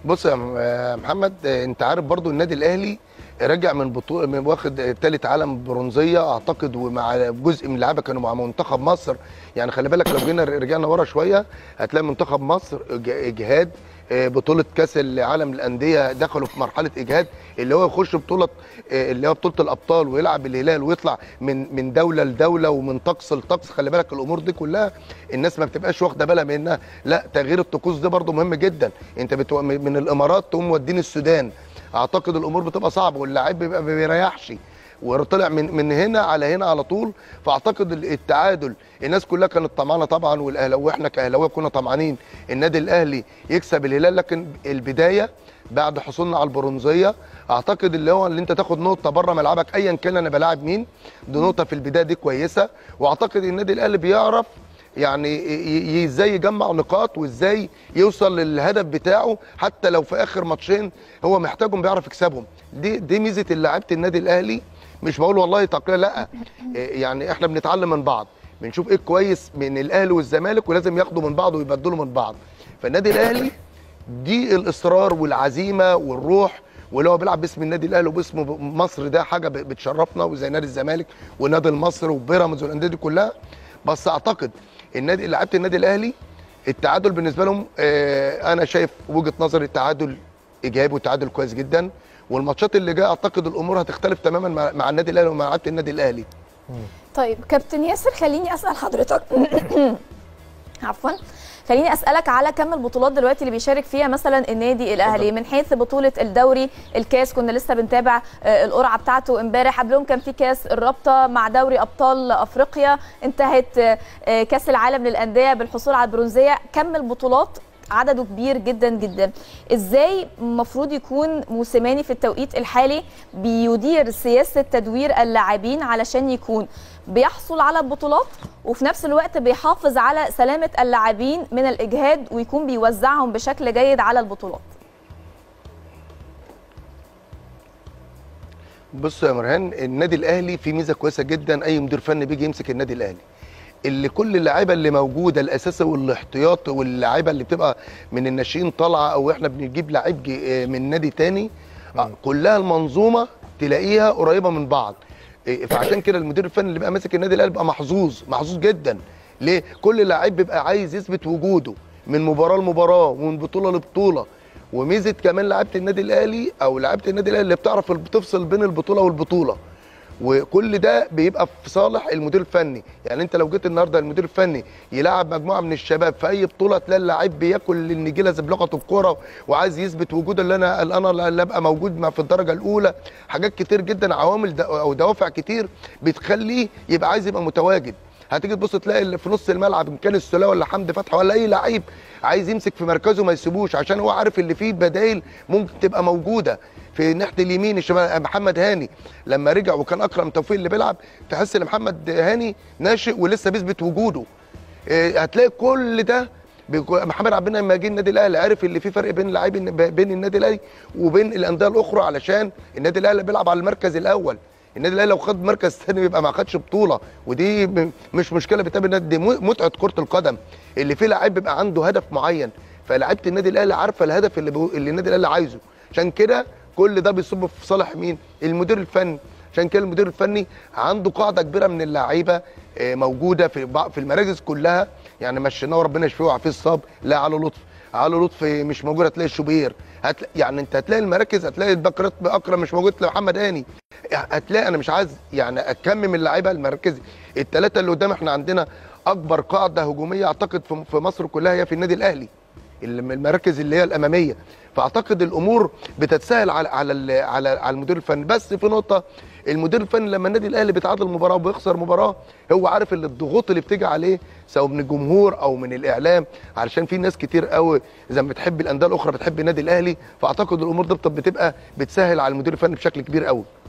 بص يا م- يا محمد آه، انت عارف برضو النادي الاهلي راجع من بطوله من واخد ثالث عالم برونزيه اعتقد ومع جزء من اللعيبه كانوا مع منتخب مصر يعني خلي بالك لو جينا رجعنا ورا شويه هتلاقي منتخب مصر إج- اجهاد آه، بطوله كاس العالم للانديه دخلوا في مرحله اجهاد اللي هو يخش بطوله آه، اللي هو بطوله الابطال ويلعب الهلال ويطلع من من دوله لدوله ومن طقس لطقس خلي بالك الامور دي كلها الناس ما بتبقاش واخده بالها منها لا تغيير الطقوس ده برضو مهم جدا انت بتو... من الامارات تقوم مودين السودان اعتقد الامور بتبقى صعبه واللاعب بيبقى ما بيريحش وطلع من من هنا على هنا على طول فاعتقد ال- التعادل الناس كلها كانت طمعانه طبعا والاهلاويه واحنا كاهلاويه كنا طمعانين النادي الاهلي يكسب الهلال لكن البدايه بعد حصولنا على البرونزيه اعتقد اللي هو اللي انت تاخد نقطه بره ملعبك ايا كان انا بلاعب مين دي نقطه في البدايه دي كويسه واعتقد النادي الاهلي بيعرف يعني ي- ي- ازاي يجمع نقاط وازاي يوصل للهدف بتاعه حتى لو في اخر ماتشين هو محتاجهم بيعرف يكسبهم دي دي ميزه لعيبه النادي الاهلي مش بقول والله تقليل لا إيه يعني احنا بنتعلم من بعض بنشوف ايه كويس من الاهلي والزمالك ولازم ياخدوا من بعض ويبدلوا من بعض فالنادي الاهلي دي الاصرار والعزيمه والروح واللي هو بيلعب باسم النادي الاهلي وباسم مصر ده حاجه ب- بتشرفنا وزي نادي الزمالك ونادي المصري وبيراميدز والانديه دي كلها بس اعتقد النادي لعيبه النادي الاهلي التعادل بالنسبه لهم آه، انا شايف وجهه نظري التعادل ايجابي والتعادل كويس جدا والماتشات اللي جايه اعتقد الامور هتختلف تماما مع, مع النادي الاهلي ومع لعيبه النادي الاهلي طيب كابتن ياسر خليني اسال حضرتك عفوا خليني اسالك على كم البطولات دلوقتي اللي بيشارك فيها مثلا النادي الاهلي من حيث بطوله الدوري الكاس كنا لسه بنتابع آه، القرعه بتاعته امبارح قبلهم كان في كاس الرابطه مع دوري ابطال افريقيا انتهت آه، آه، كاس العالم للانديه بالحصول على البرونزيه كم البطولات عدده كبير جدا جدا ازاي المفروض يكون موسيماني في التوقيت الحالي بيدير سياسه تدوير اللاعبين علشان يكون بيحصل على البطولات وفي نفس الوقت بيحافظ على سلامه اللاعبين من الاجهاد ويكون بيوزعهم بشكل جيد على البطولات بص يا مرهان النادي الاهلي فيه ميزه كويسه جدا اي مدير فني بيجي يمسك النادي الاهلي اللي كل اللعيبه اللي موجوده الاساسي والاحتياط واللعيبه اللي بتبقى من الناشئين طالعه او احنا بنجيب لعيب جي- من نادي تاني آه، كلها المنظومه تلاقيها قريبه من بعض إيه، فعشان كده المدير الفني اللي بيبقى ماسك النادي الاهلي بيبقى محظوظ محظوظ جدا ليه كل لعيب بيبقى عايز يثبت وجوده من مباراه لمباراه ومن بطوله لبطوله وميزه كمان لعيبه النادي الاهلي او لعيبه النادي الاهلي اللي بتعرف بتفصل بين البطوله والبطوله وكل ده بيبقى في صالح المدير الفني يعني انت لو جيت النهارده المدير الفني يلعب مجموعه من الشباب في اي بطوله تلاقي اللعيب بياكل النجيله زي بلغه الكوره وعايز يثبت وجوده اللي انا اللي انا اللي ابقى موجود مع في الدرجه الاولى حاجات كتير جدا عوامل دا او دوافع كتير بتخليه يبقى عايز يبقى متواجد هتيجي تبص تلاقي اللي في نص الملعب ان كان السوليه ولا حمدي فتحي ولا اي لعيب عايز يمسك في مركزه ما يسيبوش عشان هو عارف اللي فيه بدايل ممكن تبقى موجوده في ناحيه اليمين الشمال محمد هاني لما رجع وكان اكرم توفيق اللي بيلعب تحس ان محمد هاني ناشئ ولسه بيثبت وجوده إيه، هتلاقي كل ده بيكو- محمد عبد المنعم لما جه النادي الاهلي عرف اللي في فرق بين لاعبين بين النادي الاهلي وبين الانديه الاخرى علشان النادي الاهلي بيلعب على المركز الاول النادي الاهلي لو خد مركز ثاني يبقى ما خدش بطوله ودي م- مش مشكله بتقابل النادي دي م- متعه كره القدم اللي فيه لعيب بيبقى عنده هدف معين فلاعيبه النادي الاهلي عارفه الهدف اللي, بو... اللي النادي الاهلي عايزه عشان كده كل ده بيصب في صالح مين المدير الفني عشان كده المدير الفني عنده قاعده كبيره من اللعيبه آه، موجوده في بع- في المراكز كلها يعني مشيناه وربنا يشفيه ويعافيه الصاب لا علي لطفي علي لطفي مش موجود هتلاقي الشوبير هتلا... يعني انت هتلاقي المراكز هتلاقي الباك اكرم مش موجود تلاقي محمد هاني هتلاقي انا مش عايز يعني اكمم اللعيبه المراكز الثلاثه اللي قدام احنا عندنا اكبر قاعده هجوميه اعتقد في في مصر كلها هي في النادي الاهلي الم- المراكز اللي هي الاماميه فاعتقد الامور بتتسهل على على ال- على على المدير الفني بس في نقطه المدير الفني لما النادي الاهلي بيتعادل مباراه وبيخسر مباراه هو عارف ان الضغوط اللي بتيجي عليه سواء من الجمهور او من الاعلام علشان في ناس كتير قوي زي ما بتحب الانديه الاخرى بتحب النادي الاهلي فاعتقد الامور دي بت- بتبقى بتسهل على المدير الفني بشكل كبير قوي